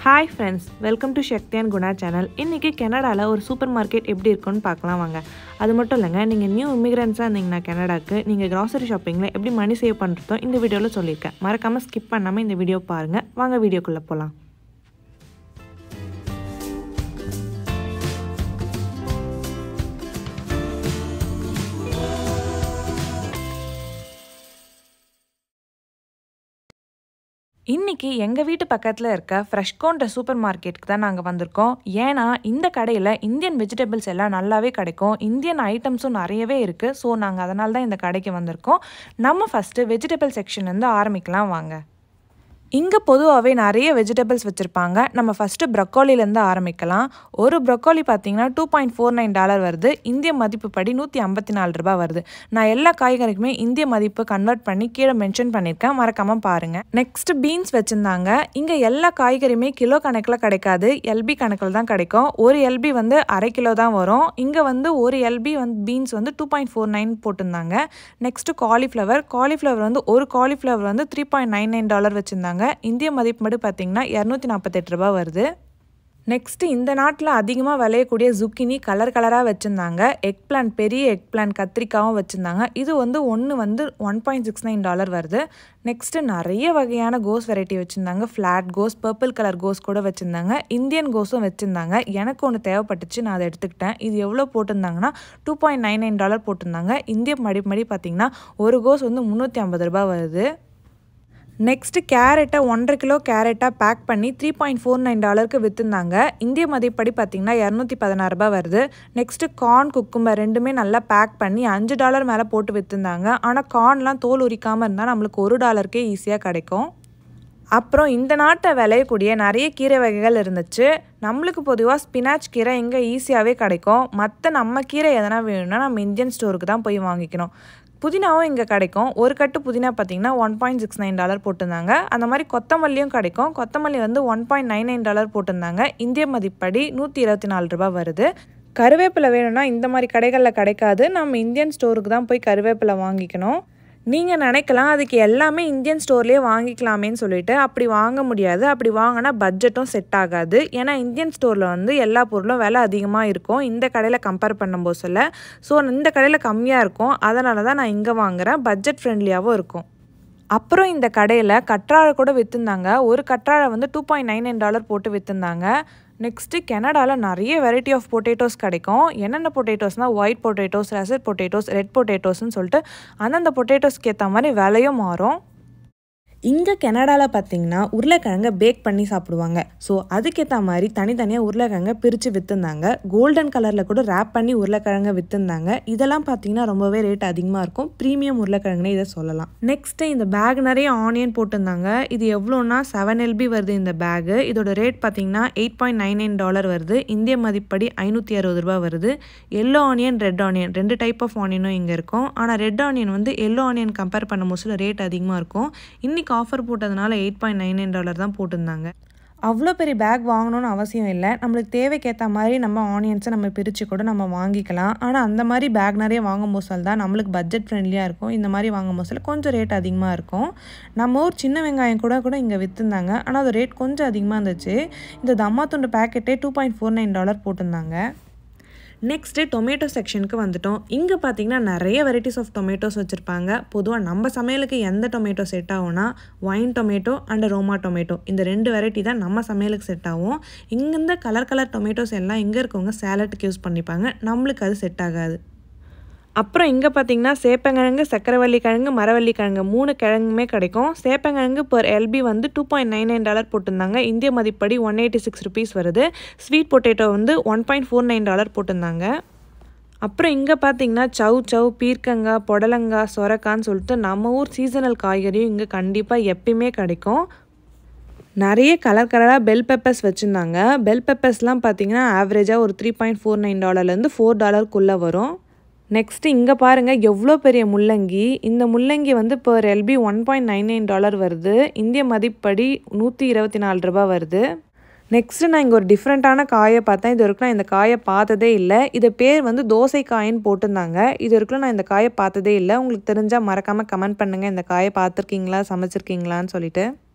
hi friends welcome to Sakthi and Guna channel இன்றைக்கி கனடாவில் ஒரு சூப்பர் மார்க்கெட் எப்படி இருக்குன்னு பார்க்கலாம் வாங்க அது மட்டும் இல்லைங்க நீங்கள் நியூ இமிக்ரெண்ட்ஸாக இருந்தீங்கன்னா கனடாக்கு நீங்கள் கிராசரி ஷாப்பிங்கில் எப்படி மணி சேவ் பண்ணுறதோ இந்த வீடியோவில் சொல்லியிருக்கேன் மறக்காமல் ஸ்கிப் பண்ணாமல் இந்த வீடியோ பாருங்கள் வாங்க வீடியோக்குள்ளே போகலாம் இன்றைக்கி எங்கள் வீட்டு பக்கத்தில் இருக்க ஃப்ரெஷ்கோன்ற சூப்பர் மார்க்கெட்டுக்கு தான் நாங்கள் வந்திருக்கோம் ஏன்னா இந்த கடையில் இந்தியன் வெஜிடபிள்ஸ் எல்லாம் நல்லாவே கிடைக்கும் இந்தியன் ஐட்டம்ஸும் நிறையவே இருக்குது ஸோ நாங்கள் அதனால தான் இந்த கடைக்கு வந்திருக்கோம் நம்ம ஃபஸ்ட்டு வெஜிடபிள் செக்ஷன் வந்து ஆரம்பிக்கலாம் வாங்க இங்கே பொதுவாகவே நிறைய வெஜிடபிள்ஸ் வச்சுருப்பாங்க நம்ம ஃபஸ்ட்டு ப்ரொக்கோலிலேருந்து ஆரம்பிக்கலாம் ஒரு ப்ரொக்கோலி பார்த்தீங்கன்னா two point four nine dollar வருது இந்திய மதிப்பு படி நூற்றி ஐம்பத்தி நாலு ரூபாய் வருது நான் எல்லா காய்கறிக்குமே இந்திய மதிப்பு கன்வெர்ட் பண்ணி கீழே மென்ஷன் பண்ணியிருக்கேன் மறக்காமல் பாருங்கள் நெக்ஸ்ட் பீன்ஸ் வச்சுருந்தாங்க இங்கே எல்லா காய்கறியுமே கிலோ கணக்கில் கிடைக்காது எல்பி கணக்கில் தான் கிடைக்கும் ஒரு எல்பி வந்து அரை கிலோ தான் வரும் இங்கே வந்து ஒரு எல்பி வந்து பீன்ஸ் வந்து டூ பாயிண்ட் ஃபோர் நைன் போட்டிருந்தாங்க நெக்ஸ்ட்டு காலிஃப்ளவர் காலிஃப்ளவர் வந்து ஒரு காலிஃப்ளவர் வந்து three point nine nine dollar வச்சுருந்தாங்க இந்திய மதிப்பு மட்டும் பார்த்தீங்கன்னா இரநூத்தி நாற்பத்தெட்டு ரூபா வருது நெக்ஸ்ட்டு இந்த நாட்டில் அதிகமாக விளையக்கூடிய zucchini கலர் கலராக வச்சுருந்தாங்க எக் பிளான் பெரிய எக் பிளான் கத்திரிக்காவும் வச்சுருந்தாங்க இது வந்து ஒன்று வந்து one point six nine dollar வருது நெக்ஸ்ட்டு நிறைய வகையான கோஸ் வெரைட்டி வச்சுருந்தாங்க ஃப்ளாட் கோஸ் பர்பிள் கலர் கோஸ் கூட வச்சுருந்தாங்க இந்தியன் கோஸும் வச்சுருந்தாங்க எனக்கு ஒன்று தேவைப்பட்டுச்சு நான் அதை எடுத்துக்கிட்டேன் இது எவ்வளோ போட்டிருந்தாங்கன்னா two point nine nine dollar போட்டிருந்தாங்க இந்திய மடி மடி பார்த்திங்கன்னா ஒரு கோஸ் வந்து முந்நூற்றி ஐம்பது ரூபாய் வருது நெக்ஸ்ட்டு கேரட்டை ஒன்றரை கிலோ கேரட்டாக பேக் பண்ணி த்ரீ பாயிண்ட் ஃபோர் நைன் டாலருக்கு விற்றுந்தாங்க இந்திய மதிப்படி பார்த்திங்கன்னா இரநூத்தி பதினாறு ரூபாய் வருது நெக்ஸ்ட்டு கார்ன் குக்கும்பர் ரெண்டுமே நல்லா பேக் பண்ணி அஞ்சு டாலர் மேலே போட்டு விற்றுந்தாங்க ஆனால் கார்ன்லாம் தோல் உரிக்காமல் இருந்தால் நம்மளுக்கு ஒரு டாலருக்கே ஈஸியாக கிடைக்கும் அப்புறம் இந்த நாட்டை விளையக்கூடிய நிறைய கீரை வகைகள் இருந்துச்சு நம்மளுக்கு பொதுவாக ஸ்பினாச் கீரை இங்கே ஈஸியாகவே கிடைக்கும் மற்ற நம்ம கீரை எதனா வேணும்னா நம்ம இந்தியன் ஸ்டோருக்கு தான் போய் வாங்கிக்கணும் புதினாவும் இங்கே கிடைக்கும் ஒரு கட்டு புதினா பார்த்தீங்கன்னா one point six nine dollar போட்டிருந்தாங்க அந்த மாதிரி கொத்தமல்லியும் கிடைக்கும் கொத்தமல்லி வந்து one point nine nine dollar போட்டிருந்தாங்க இந்திய மதிப்படி நூற்றி இருபத்தி நாலு ரூபாய் வருது கருவேப்பிலை வேணும்னா இந்த மாதிரி கடைகளில் கிடைக்காது நம்ம இந்தியன் ஸ்டோருக்கு தான் போய் கருவேப்பிலை வாங்கிக்கணும் நீங்கள் நினைக்கலாம் அதுக்கு எல்லாமே இந்தியன் ஸ்டோர்லேயே வாங்கிக்கலாமேன்னு சொல்லிட்டு அப்படி வாங்க முடியாது அப்படி வாங்கினா பட்ஜெட்டும் செட் ஆகாது ஏன்னா இந்தியன் ஸ்டோரில் வந்து எல்லா பொருளும் விலை அதிகமாக இருக்கும் இந்த கடையில் கம்பேர் பண்ணும்போது சொல்ல ஸோ இந்த கடையில் கம்மியாக இருக்கும் அதனால தான் நான் இங்கே வாங்குகிறேன் பட்ஜெட் ஃப்ரெண்ட்லியாகவும் இருக்கும் அப்புறம் இந்த கடையில் கற்றாழை கூட விற்றுந்தாங்க ஒரு கற்றாழை வந்து two point nine nine dollar போட்டு விற்றுந்தாங்க நெக்ஸ்ட்டு கனடாவில் நிறைய வெரைட்டி ஆஃப் பொட்டேட்டோஸ் கிடைக்கும் என்னென்ன பொட்டேட்டோஸ்னால் white potatoes russet potatoes red பொட்டேட்டோஸ்னு சொல்லிட்டு அந்தந்த பொட்டேட்டோஸ்க்கு ஏற்ற மாதிரி விலையும் மாறும் இங்கே கனடாவில் பார்த்தீங்கன்னா உருளைக்கிழங்க பேக் பண்ணி சாப்பிடுவாங்க ஸோ அதுக்கேற்ற மாதிரி தனித்தனியாக உருளைக்கிழங்க பிரித்து விற்றுந்தாங்க கோல்டன் கலரில் கூட ரேப் பண்ணி உருளைக்கிழங்க விற்றுந்தாங்க இதெல்லாம் பார்த்தீங்கன்னா ரொம்பவே ரேட் அதிகமாக இருக்கும் ப்ரீமியம் உருளைக்கிழங்குனே இதை சொல்லலாம் நெக்ஸ்ட்டு இந்த பேக் நிறைய ஆனியன் போட்டிருந்தாங்க இது எவ்வளோன்னா செவன் எல்பி வருது இந்த பேகு இதோட ரேட் பார்த்தீங்கன்னா eight point nine nine dollar வருது இந்திய மதிப்படி ஐநூற்றி அறுபது ரூபா வருது எல்லோ ஆனியன் ரெட் ஆனியன் ரெண்டு டைப் ஆஃப் ஆனியனும் இங்கே இருக்கும் ஆனால் ரெட் ஆனியன் வந்து எல்லோ ஆனியன் கம்பேர் பண்ணும் போது ரேட் அதிகமாக இருக்கும் இன்றைக்கி ஆஃபர் போட்டதுனால eight point nine nine dollar தான் போட்டிருந்தாங்க அவ்வளோ பெரிய பேக் வாங்கணும்னு அவசியம் இல்லை நம்மளுக்கு தேவைக்கேற்ற மாதிரி நம்ம ஆனியன்ஸை நம்ம பிரித்து கூட நம்ம வாங்கிக்கலாம் ஆனால் அந்த மாதிரி பேக் நிறைய வாங்கும் போசல் தான் நம்மளுக்கு பட்ஜெட் ஃப்ரெண்ட்லியாக இருக்கும் இந்த மாதிரி வாங்கும் போசல் கொஞ்சம் ரேட் அதிகமாக இருக்கும் நம்ம ஊர் சின்ன வெங்காயம் கூட கூட இங்கே விற்றுந்தாங்க ஆனால் அது ரேட் கொஞ்சம் அதிகமாக இருந்துச்சு இந்த தம்மா துண்டு பேக்கெட்டே two point four nine dollar போட்டிருந்தாங்க நெக்ஸ்ட்டு டொமேட்டோ செக்ஷனுக்கு வந்துட்டோம் இங்கே பார்த்தீங்கன்னா நிறைய வெரைட்டிஸ் ஆஃப் டொமேட்டோஸ் வச்சுருப்பாங்க பொதுவாக நம்ம சமையலுக்கு எந்த டொமேட்டோ செட் ஆகும்னா vine tomato and Roma tomato இந்த ரெண்டு வெரைட்டி தான் நம்ம சமையலுக்கு செட் ஆகும் இங்கேருந்து கலர் கலர் டொமேட்டோஸ் எல்லாம் இங்கே இருக்கவங்க சேலட்டுக்கு யூஸ் பண்ணிப்பாங்க நம்மளுக்கு அது செட் ஆகாது அப்புறம் இங்கே பார்த்தீங்கன்னா சேப்பங்கிழங்கு சக்கரவள்ளி கிழங்கு மரவள்ளி கிழங்கு மூணு கிழங்குமே கிடைக்கும் சேப்பங்கிழங்கு பர் எல்பி வந்து two point nine nine dollar போட்டிருந்தாங்க இந்திய மதிப்படி ஒன் எயிட்டி சிக்ஸ் ருபீஸ் வருது ஸ்வீட் பொட்டேட்டோ வந்து one point four nine dollar போட்டிருந்தாங்க அப்புறம் இங்கே பார்த்தீங்கன்னா சவ் சவ் பீர்க்கங்காய் புடலங்காய் சொரக்கான்னு சொல்லிட்டு நம்ம ஊர் சீசனல் காய்கறியும் இங்கே கண்டிப்பாக எப்பயுமே கிடைக்கும் நிறைய கலர் கலராக பெல் பெப்பர்ஸ் வச்சுருந்தாங்க பெல் பெப்பர்ஸ்லாம் பார்த்தீங்கன்னா ஆவரேஜாக ஒரு த்ரீ பாயிண்ட் ஃபோர் நைன் டாலர்லேருந்து ஃபோர் டாலருக்குள்ளே வரும் நெக்ஸ்ட்டு இங்கே பாருங்கள் எவ்வளோ பெரிய முள்ளங்கி இந்த முள்ளங்கி வந்து இப்போ LB one point nine nine dollar வருது இந்திய மதிப்படி நூற்றி இருபத்தி நாலு ரூபா வருது நெக்ஸ்ட்டு நான் இங்கே ஒரு டிஃப்ரெண்ட்டான காயை பார்த்தேன் இது வரைக்கும் நான் இந்த காயை பார்த்ததே இல்லை இது பேர் வந்து தோசை காயின்னு போட்டிருந்தாங்க இது வரைக்கும் நான் இந்த காயை பார்த்ததே இல்லை உங்களுக்கு தெரிஞ்சால் மறக்காமல் கமெண்ட் பண்ணுங்கள் இந்த காயை பார்த்துருக்கீங்களா சமைச்சிருக்கீங்களான்னு சொல்லிட்டு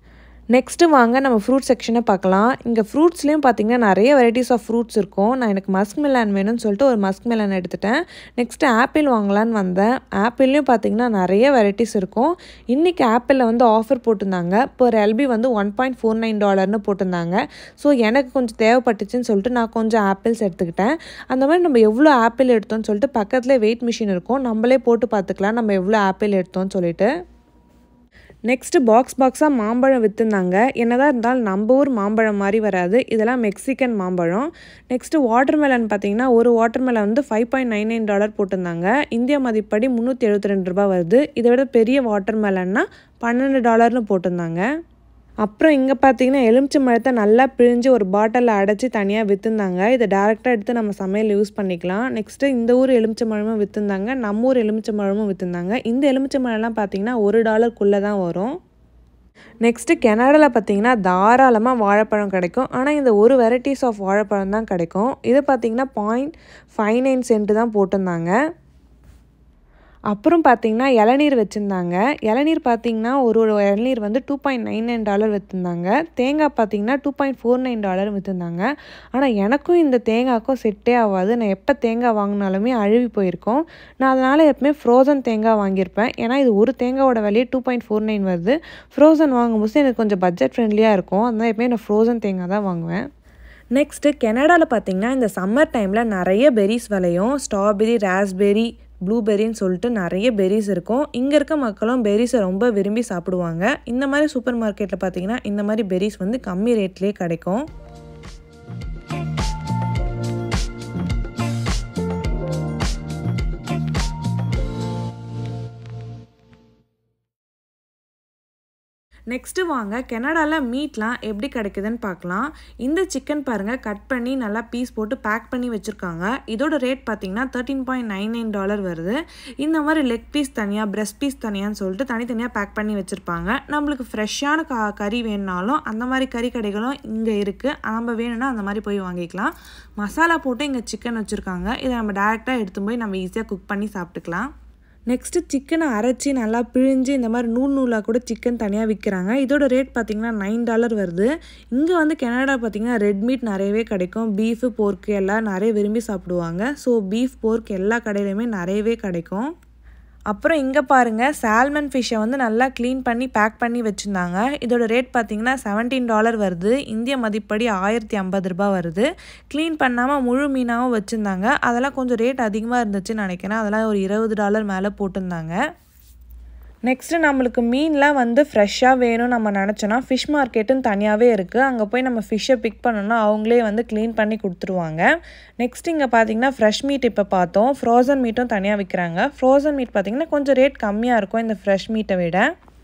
நெக்ஸ்ட்டு வாங்க நம்ம ஃப்ரூட் செக்ஷனை பார்க்கலாம் இங்கே ஃப்ரூட்ஸ்லேயும் பார்த்தீங்கன்னா நிறைய வெரைட்டிஸ் ஆஃப் ஃப்ரூட்ஸ் இருக்கும் நான் எனக்கு மஸ்க் மெலான் வேணும்னு சொல்லிட்டு ஒரு மஸ்க் மெலான் எடுத்துட்டேன் நெக்ஸ்ட்டு ஆப்பிள் வாங்கலான்னு வந்தேன் ஆப்பிள்லேயும் பார்த்தீங்கன்னா நிறைய வெரைட்டிஸ் இருக்கும் இன்றைக்கி ஆப்பிளில் வந்து ஆஃபர் போட்டிருந்தாங்க இப்போ எல்பி வந்து ஒன் பாயிண்ட் ஃபோர் நைன் டாலர்னு போட்டிருந்தாங்க ஸோ எனக்கு கொஞ்சம் தேவைப்பட்டுச்சுன்னு சொல்லிட்டு நான் கொஞ்சம் ஆப்பிள்ஸ் எடுத்துக்கிட்டேன் அந்த மாதிரி நம்ம எவ்வளோ ஆப்பிள் எடுத்தோம்னு சொல்லிட்டு பக்கத்தில் வெயிட் மிஷின் இருக்கும் நம்மளே போட்டு பார்த்துக்கலாம் நம்ம எவ்வளோ ஆப்பிள் எடுத்தோம்னு சொல்லிட்டு நெக்ஸ்ட்டு பாக்ஸ் பாக்ஸாக மாம்பழம் விற்றுந்தாங்க என்னதான் இருந்தாலும் நம்ம ஊர் மாம்பழம் மாதிரி வராது இதெல்லாம் மெக்சிகன் மாம்பழம் நெக்ஸ்ட்டு வாட்டர் மெலன் பார்த்தீங்கன்னா ஒரு வாட்டர் மெலன் வந்து five point nine nine dollar போட்டிருந்தாங்க இந்தியா மதிப்படி முந்நூற்றி எழுபத்தி ரெண்டு ரூபா வருது இதை விட பெரிய வாட்டர் மெலன்னா பன்னெண்டு டாலர்னு போட்டிருந்தாங்க அப்புறம் இங்கே பார்த்தீங்கன்னா எலுமிச்சை மரத்தை நல்லா பிழிஞ்சு ஒரு பாட்டிலில் அடைச்சி தனியாக விற்றுந்தாங்க இதை டேரெக்டாக எடுத்து நம்ம சமையல் யூஸ் பண்ணிக்கலாம் நெக்ஸ்ட்டு இந்த ஊர் எலுமிச்சை மரமும் விற்றுந்தாங்க நம்ம ஊர் எலுமிச்சை மரமும் விற்றுந்தாங்க இந்த எலுமிச்சை மரம்லாம் பார்த்தீங்கன்னா ஒரு டாலருக்குள்ளே தான் வரும் நெக்ஸ்ட்டு கெனடாவில் பார்த்தீங்கன்னா தாராளமாக வாழைப்பழம் கிடைக்கும் ஆனால் இந்த ஒரு வெரைட்டிஸ் ஆஃப் வாழைப்பழம் தான் கிடைக்கும் இது பார்த்தீங்கன்னா பாயிண்ட் ஃபைவ் நைன் சென்ட்டு தான் போட்டிருந்தாங்க அப்புறம் பார்த்தீங்கன்னா இளநீர் வச்சுருந்தாங்க இளநீர் பார்த்தீங்கன்னா ஒரு ஒரு இளநீர் வந்து two point nine nine dollar விற்றுந்தாங்க தேங்காய் பார்த்தீங்கன்னா two point four nine dollar விற்றுந்தாங்க ஆனால் எனக்கும் இந்த தேங்காய்க்கும் செட்டே ஆகாது நான் எப்போ தேங்காய் வாங்கினாலுமே அழுவி போயிருக்கோம் நான் அதனால் எப்பவுமே ஃப்ரோசன் தேங்காய் வாங்கியிருப்பேன் ஏன்னா இது ஒரு தேங்காயோட விலையே டூ பாயிண்ட் ஃபோர் நைன் வருது ஃப்ரோசன் வாங்கும்போது எனக்கு கொஞ்சம் பட்ஜெட் ஃப்ரெண்ட்லியாக இருக்கும் அதனால் எப்பவுமே நான் ஃப்ரோசன் தேங்காய் தான் வாங்குவேன் நெக்ஸ்ட்டு கெனடாவில் பார்த்தீங்கன்னா இந்த சம்மர் டைமில் நிறைய பெரிஸ் விளையும் ஸ்ட்ராபெரி ராஸ்பெரி ப்ளூபெரின்னு சொல்லிட்டு நிறைய பெரிஸ் இருக்கும் இங்கே இருக்க மக்களும் பெரிஸை ரொம்ப விரும்பி சாப்பிடுவாங்க இந்த மாதிரி சூப்பர் மார்க்கெட்டில் பார்த்தீங்கன்னா இந்த மாதிரி பெரிஸ் வந்து கம்மி ரேட்லேயே கிடைக்கும் நெக்ஸ்ட்டு வாங்க கெனடாவில் மீட்லாம் எப்படி கிடைக்குதுன்னு பார்க்கலாம் இந்த சிக்கன் பாருங்கள் கட் பண்ணி நல்லா பீஸ் போட்டு பேக் பண்ணி வச்சுருக்காங்க இதோட ரேட் பார்த்தீங்கன்னா thirteen point nine nine dollar வருது இந்த மாதிரி லெக் பீஸ் தனியாக பிரெஸ்ட் பீஸ் தனியான்னு சொல்லிட்டு தனித்தனியாக பேக் பண்ணி வச்சுருப்பாங்க நம்மளுக்கு ஃப்ரெஷ்ஷான க கறி வேணுனாலும் அந்த மாதிரி கறி கடைகளும் இங்கே இருக்குது நம்ம வேணும்னா அந்த மாதிரி போய் வாங்கிக்கலாம் மசாலா போட்டு இங்கே சிக்கன் வச்சுருக்காங்க இதை நம்ம டேரெக்டாக எடுத்து போய் நம்ம ஈஸியாக குக் பண்ணி சாப்பிட்டுக்கலாம் நெக்ஸ்ட்டு சிக்கனை அரைச்சி நல்லா பிழிஞ்சு இந்த மாதிரி நூல் நூலாக கூட சிக்கன் தனியாக விற்கிறாங்க இதோட ரேட் பார்த்திங்கன்னா நைன் டாலர் வருது இங்கே வந்து கனடா பார்த்திங்கன்னா ரெட் மீட் நிறையவே கிடைக்கும் பீஃபு போர்க்கு எல்லாம் நிறைய விரும்பி சாப்பிடுவாங்க ஸோ பீஃப் போர்க் எல்லா கடையிலையுமே நிறையவே கிடைக்கும் அப்புறம் இங்கே பாருங்கள் சால்மன் ஃபிஷ்ஷை வந்து நல்லா க்ளீன் பண்ணி பேக் பண்ணி வச்சுருந்தாங்க இதோட ரேட் பார்த்திங்கன்னா செவன்டீன் டாலர் வருது இந்திய மதிப்படி ஆயிரத்தி ஐம்பது ரூபாய் வருது க்ளீன் பண்ணாமல் முழு மீனாகவும் வச்சுருந்தாங்க அதெல்லாம் கொஞ்சம் ரேட் அதிகமாக இருந்துச்சுன்னு நினைக்கிறேன் அதெல்லாம் ஒரு இருபது டாலர் மேலே போட்டிருந்தாங்க நெக்ஸ்ட்டு நம்மளுக்கு மீன்லாம் வந்து ஃப்ரெஷ்ஷாக வேணும் நம்ம நினச்சோன்னா ஃபிஷ் மார்க்கெட்டுன்னு தனியாகவே இருக்குது அங்கே போய் நம்ம ஃபிஷ்ஷை பிக் பண்ணோன்னா அவங்களே வந்து க்ளீன் பண்ணி கொடுத்துருவாங்க நெக்ஸ்ட் இங்கே பார்த்தீங்கன்னா ஃப்ரெஷ் மீட் இப்போ பார்த்தோம் ஃப்ரோசன் மீட்டும் தனியாக விற்கிறாங்க ஃப்ரோசன் மீட் பார்த்திங்கன்னா கொஞ்சம் ரேட் கம்மியாக இருக்கும் இந்த ஃப்ரெஷ் மீட்டை விட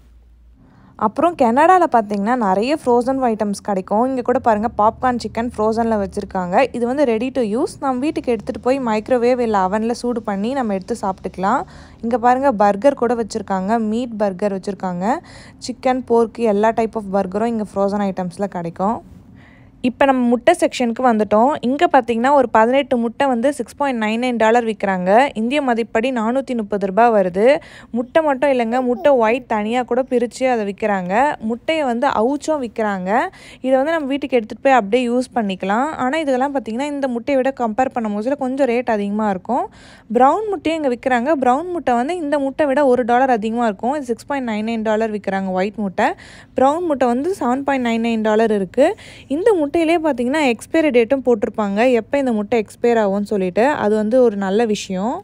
அப்புறம் கனடாவில் பார்த்தீங்கன்னா நிறைய ஃப்ரோசன் ஐட்டம்ஸ் கிடைக்கும் இங்கே கூட பாருங்கள் பாப்கார்ன் சிக்கன் ஃப்ரோசனில் வச்சுருக்காங்க இது வந்து ரெடி டு யூஸ் நம்ம வீட்டுக்கு எடுத்துகிட்டு போய் மைக்ரோவேவ் இல்லை அவனில் சூடு பண்ணி நம்ம எடுத்து சாப்பிட்டுக்கலாம் இங்கே பாருங்கள் பர்கர் கூட வச்சுருக்காங்க மீட் பர்கர் வச்சுருக்காங்க சிக்கன் போர்க்கு எல்லா டைப் ஆஃப் பர்கரும் இங்கே ஃப்ரோசன் ஐட்டம்ஸில் கிடைக்கும் இப்போ நம்ம முட்டை செக்ஷனுக்கு வந்துட்டோம் இங்கே பார்த்தீங்கன்னா ஒரு பதினெட்டு முட்டை வந்து six point nine nine dollar விற்கிறாங்க இந்திய மதிப்படி நானூற்றி முப்பது ரூபாய் வருது முட்டை மட்டும் இல்லைங்க முட்டை ஒயிட் தனியாக கூட பிரித்து அதை விற்கிறாங்க முட்டையை வந்து அவுச்சும் விற்கிறாங்க இதை வந்து நம்ம வீட்டுக்கு எடுத்துகிட்டு போய் அப்படியே யூஸ் பண்ணிக்கலாம் ஆனால் இதெல்லாம் பார்த்திங்கன்னா இந்த முட்டையை விட கம்பேர் பண்ணும்போது கொஞ்சம் ரேட் அதிகமாக இருக்கும் ப்ரௌன் முட்டையும் இங்கே விற்கிறாங்க ப்ரௌன் முட்டை வந்து இந்த முட்டை விட ஒரு டாலர் அதிகமாக இருக்கும் இது six point nine nine dollar விற்கிறாங்க ஒயிட் முட்டை ப்ரௌன் முட்டை வந்து seven point nine nine dollar இருக்குது இந்த முட்டை முட்டையிலே பார்த்தீங்கன்னா எக்ஸ்பைரி டேட்டும் போட்டிருப்பாங்க எப்போ இந்த முட்டை எக்ஸ்பயர் ஆகும்னு சொல்லிட்டு அது வந்து ஒரு நல்ல விஷயம்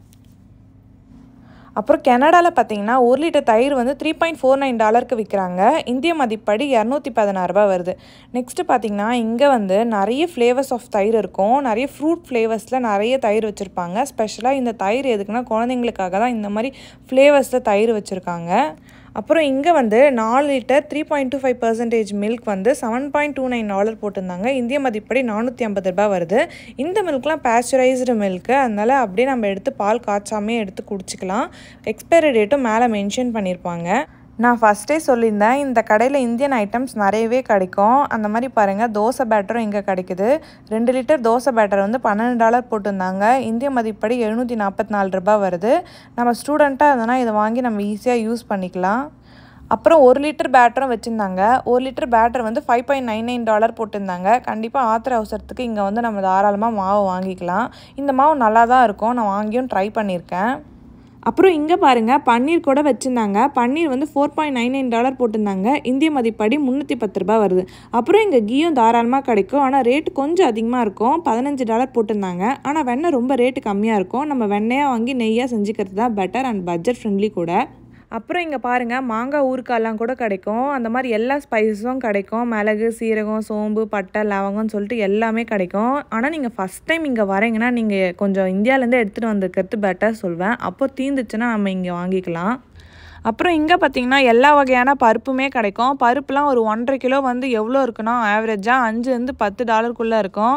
அப்புறம் கனடாவில் பார்த்தீங்கன்னா ஒரு லிட்டர் தயிர் வந்து த்ரீ பாயிண்ட் ஃபோர் நைன் டாலருக்கு விற்கிறாங்க இந்திய மதிப்படி இரநூத்தி பதினாறுரூபா வருது நெக்ஸ்ட்டு பார்த்தீங்கன்னா இங்கே வந்து நிறைய ஃப்ளேவர்ஸ் ஆஃப் தயிர் இருக்கும் நிறைய ஃப்ரூட் ஃப்ளேவர்ஸில் நிறைய தயிர் வச்சுருப்பாங்க ஸ்பெஷலாக இந்த தயிர் எதுக்குன்னா குழந்தைங்களுக்காக தான் இந்த மாதிரி ஃப்ளேவர்ஸில் தயிர் வச்சுருக்காங்க அப்புறம் இங்கே வந்து நாலு litre three point two five percentage milk வந்து seven point two nine dollar போட்டிருந்தாங்க இந்திய மதிப்படி நானூற்றி ஐம்பது ரூபாய் வருது இந்த மில்க்லாம் பேஸ்சரைஸ்டு மில்க்கு அதனால் அப்படியே நம்ம எடுத்து பால் காய்ச்சாமே எடுத்து குடிச்சிக்கலாம் எக்ஸ்பைரி டேட்டும் மேலே மென்ஷன் பண்ணியிருப்பாங்க நான் ஃபஸ்ட்டே சொல்லியிருந்தேன் இந்த கடையில் இந்தியன் ஐட்டம்ஸ் நிறையவே கிடைக்கும் அந்த மாதிரி பாருங்கள் தோசை பேட்டரும் இங்கே கிடைக்குது ரெண்டு லிட்டர் தோசை பேட்டர் வந்து பன்னெண்டு டாலர் போட்டிருந்தாங்க இந்திய மதிப்படி எழுநூற்றி நாற்பத்தி நாலு ரூபாய் வருது நம்ம ஸ்டூடெண்ட்டாக இருந்தோன்னா இதை வாங்கி நம்ம ஈஸியாக யூஸ் பண்ணிக்கலாம் அப்புறம் ஒரு லிட்டர் பேட்டரும் வச்சுருந்தாங்க ஒரு லிட்டர் பேட்டர் வந்து five point nine nine dollar போட்டிருந்தாங்க கண்டிப்பாக ஆத்திர அவசரத்துக்கு இங்கே வந்து நம்ம தாராளமாக மாவு வாங்கிக்கலாம் இந்த மாவு நல்லா தான் இருக்கும் நான் வாங்கியும் ட்ரை பண்ணியிருக்கேன் அப்புறம் இங்கே பாருங்கள் பன்னீர் கூட வச்சுருந்தாங்க பன்னீர் வந்து four point nine nine dollar போட்டிருந்தாங்க இந்திய மதிப்படி முந்நூற்றி பத்து ரூபாய் வருது அப்புறம் இங்கே கீயும் தாராளமாக கிடைக்கும் ஆனால் ரேட்டு கொஞ்சம் அதிகமாக இருக்கும் பதினஞ்சு டாலர் போட்டிருந்தாங்க ஆனால் வெண்ணெய் ரொம்ப ரேட்டு கம்மியாக இருக்கும் நம்ம வெண்ணெயாக வாங்கி நெய்யாக செஞ்சுக்கிறது தான் பெட்டர் அண்ட் பட்ஜெட் ஃப்ரெண்ட்லி கூட அப்புறம் இங்கே பாருங்கள் மாங்காய் ஊறுக்காயெல்லாம் கூட கிடைக்கும் அந்த மாதிரி எல்லா ஸ்பைஸஸும் கிடைக்கும் மிளகு சீரகம் சோம்பு பட்டை லவங்கம்னு சொல்லிட்டு எல்லாமே கிடைக்கும் ஆனால் நீங்கள் ஃபஸ்ட் டைம் இங்கே வரீங்கன்னா நீங்கள் கொஞ்சம் இந்தியாவிலேருந்து எடுத்துகிட்டு வந்திருக்கிறது பெட்டர் சொல்வேன் அப்போ தீந்துச்சுன்னா நம்ம இங்கே வாங்கிக்கலாம் அப்புறம் இங்கே பார்த்தீங்கன்னா எல்லா வகையான பருப்புமே கிடைக்கும் பருப்புலாம் ஒரு ஒன்றரை கிலோ வந்து எவ்வளோ இருக்குன்னா ஆவரேஜாக அஞ்சுலேருந்து பத்து டாலருக்குள்ளே இருக்கும்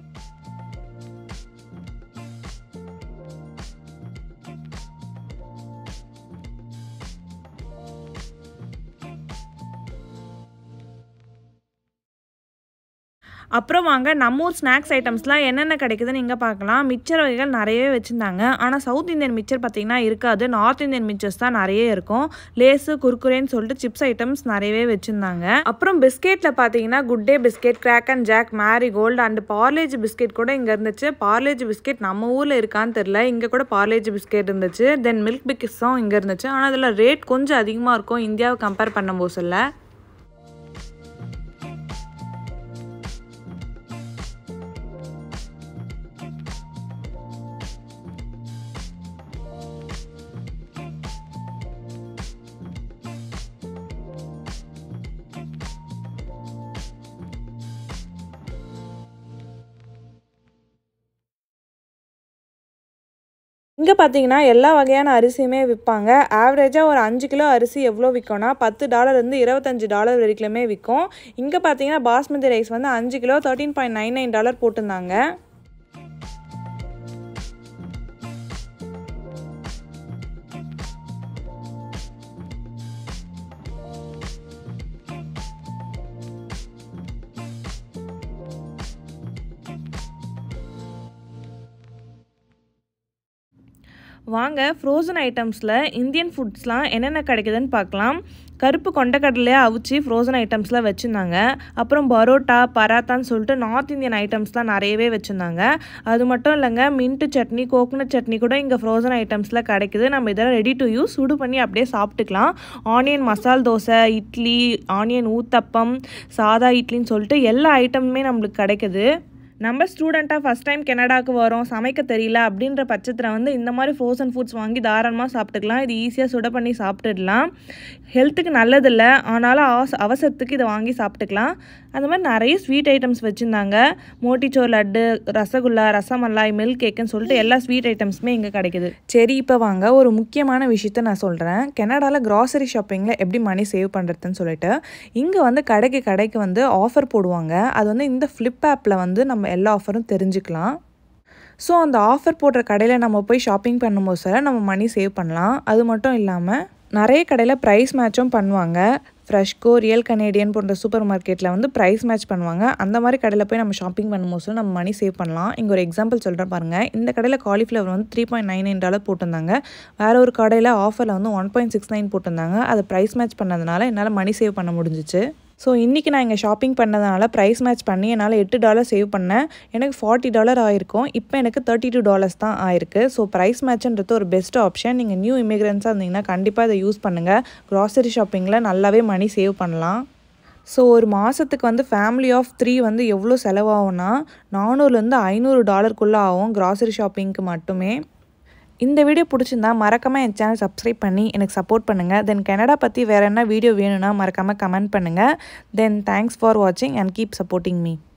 அப்புறம் வாங்க நம்ம ஊர் ஸ்நாக்ஸ் ஐட்டம்ஸ்லாம் என்னென்ன கிடைக்குதுன்னு இங்கே பார்க்கலாம் மிச்சர் வகைகள் நிறையவே வச்சுருந்தாங்க ஆனால் சவுத் இந்தியன் மிச்சர் பார்த்திங்கன்னா இருக்காது நார்த் இந்தியன் மிச்சர்ஸ் தான் நிறைய இருக்கும் லேஸு குர்குரேன்னு சொல்லிட்டு சிப்ஸ் ஐட்டம்ஸ் நிறையவே வச்சுருந்தாங்க அப்புறம் பிஸ்கெட்டில் பார்த்தீங்கன்னா Good Day biscuit Krack and Jack Marie Gold and Parle G biscuit கூட இங்கே இருந்துச்சு பார்லேஜ் பிஸ்கெட் நம்ம ஊரில் இருக்கான்னு தெரில இங்கே கூட பார்லேஜ் பிஸ்கெட் இருந்துச்சு தென் மில்க் பிக்கிஸும் இங்கே இருந்துச்சு ஆனால் அதில் ரேட் கொஞ்சம் அதிகமாக இருக்கும் இந்தியாவை கம்பேர் பண்ணும்போது சொல்ல இங்கே பார்த்தீங்கன்னா எல்லா வகையான அரிசியுமே விற்பாங்க ஆவரேஜாக ஒரு அஞ்சு கிலோ அரிசி எவ்வளோ விற்கும்னா பத்து டாலர்லேருந்து இருபத்தஞ்சு டாலர் வரைக்குமே விற்கும் இங்கே பார்த்தீங்கன்னா பாஸ்மதி ரைஸ் வந்து அஞ்சு kilo thirteen point nine nine dollar போட்டிருந்தாங்க வாங்க ஃப்ரோசன் ஐட்டம்ஸில் இந்தியன் ஃபுட்ஸ்லாம் என்னென்ன கிடைக்குதுன்னு பார்க்கலாம் கருப்பு கொண்டக்கடலையே அவிச்சு ஃப்ரோசன் ஐட்டம்ஸ்லாம் வச்சுருந்தாங்க அப்புறம் பரோட்டா பராத்தான்னு சொல்லிட்டு நார்த் இந்தியன் ஐட்டம்ஸ்லாம் நிறையவே வச்சுருந்தாங்க அது மட்டும் இல்லைங்க மின்ட்டு சட்னி கோகனட் சட்னி கூட இங்கே ஃப்ரோசன் ஐட்டம்ஸில் கிடைக்குது நம்ம இதெல்லாம் ரெடி டு யூஸ் சுடு பண்ணி அப்படியே சாப்பிட்டுக்கலாம் ஆனியன் மசால் தோசை இட்லி ஆனியன் ஊத்தப்பம் சாதா இட்லின்னு சொல்லிட்டு எல்லா ஐட்டமுமே நம்மளுக்கு கிடைக்குது நம்ம ஸ்டூடெண்ட்டாக ஃபஸ்ட் டைம் கனடாவுக்கு வரோம் சமைக்க தெரியல அப்படின்ற பட்சத்தில் வந்து இந்த மாதிரி ஃப்ரோசன் ஃபுட்ஸ் வாங்கி தாராளமாக சாப்பிட்டுக்கலாம் இது ஈஸியாக சுட பண்ணி சாப்பிட்டுடலாம் ஹெல்த்துக்கு நல்லதில்லை ஆனாலும் அவச அவசரத்துக்கு இதை வாங்கி சாப்பிட்டுக்கலாம் அந்த மாதிரி நிறைய ஸ்வீட் ஐட்டம்ஸ் வச்சுருந்தாங்க மோட்டிச்சோர் லட்டு ரசகுல்லா ரசமல்லாய் மில்க் கேக்குன்னு சொல்லிட்டு எல்லா ஸ்வீட் ஐட்டம்ஸுமே இங்கே கிடைக்குது சரி இப்போ வாங்க ஒரு முக்கியமான விஷயத்த நான் சொல்கிறேன் கனடாவில் க்ராசரி ஷாப்பிங்கில் எப்படி மணி சேவ் பண்ணுறதுன்னு சொல்லிட்டு இங்கே வந்து கடைக்கு கடைக்கு வந்து ஆஃபர் போடுவாங்க அது வந்து இந்த ஃப்ளிப் ஆப்பில் வந்து நம்ம எல்லா ஆஃபரும் தெரிஞ்சுக்கலாம் ஸோ அந்த ஆஃபர் போடுற கடையில் நம்ம போய் ஷாப்பிங் பண்ணும்போது சார் நம்ம மணி சேவ் பண்ணலாம் அது மட்டும் இல்லாமல் நிறைய கடையில் ப்ரைஸ் மேட்சும் பண்ணுவாங்க ஃப்ரெஷ்கோ ரியல் கனேடியன் போன்ற சூப்பர் மார்க்கெட்டில் வந்து ப்ரைஸ் மேட்ச் பண்ணுவாங்க அந்த மாதிரி கடையில் போய் நம்ம ஷாப்பிங் பண்ணும்போது நம்ம மணி சேவ் பண்ணலாம் இங்கே ஒரு எக்ஸாம்பிள் சொல்கிறேன் பாருங்கள் இந்த கடையில் காலிஃப்ளவர் வந்து three point nine nine dollar போட்டிருந்தாங்க வேற ஒரு கடையில் ஆஃபரில் வந்து ஒன் பாயிண்ட் சிக்ஸ் நைன் போட்டிருந்தாங்க அதை ப்ரைஸ் மேட்ச் பண்ணதுனால என்னால் மணி சேவ் பண்ண முடிஞ்சிச்சு ஸோ இன்றைக்கி நான் இங்கே ஷாப்பிங் பண்ணதுனால ப்ரைஸ் மேட்ச் பண்ணி என்னால் எட்டு டாலர் சேவ் பண்ணேன் எனக்கு ஃபார்ட்டி டாலர் ஆயிருக்கும் இப்போ எனக்கு தேர்ட்டி டூ டாலர்ஸ் தான் ஆயிருக்கு ஸோ ப்ரைஸ் மேட்ச்ன்றது ஒரு பெஸ்ட் ஆப்ஷன் நீங்கள் நியூ இமிக்ரெண்ட்ஸாக இருந்தீங்கன்னா கண்டிப்பாக இதை யூஸ் பண்ணுங்கள் க்ராசரி ஷாப்பிங்கில் நல்லாவே மணி சேவ் பண்ணலாம் ஸோ ஒரு மாதத்துக்கு வந்து ஃபேமிலி ஆஃப் த்ரீ வந்து எவ்வளோ செலவாகும்னா நானூறுலேருந்து ஐநூறு டாலருக்குள்ளே ஆகும் க்ராசரி ஷாப்பிங்க்கு மட்டுமே இந்த வீடியோ பிடிச்சிருந்தா மறக்காமல் என் சேனல் சப்ஸ்கிரைப் பண்ணி எனக்கு சப்போர்ட் பண்ணுங்கள் தென் கனடா பற்றி வேறு என்ன வீடியோ வேணும்னா மறக்காமல் கமெண்ட் பண்ணுங்கள் தென் தேங்க்ஸ் ஃபார் வாட்சிங் அண்ட் கீப் சப்போர்ட்டிங் மீ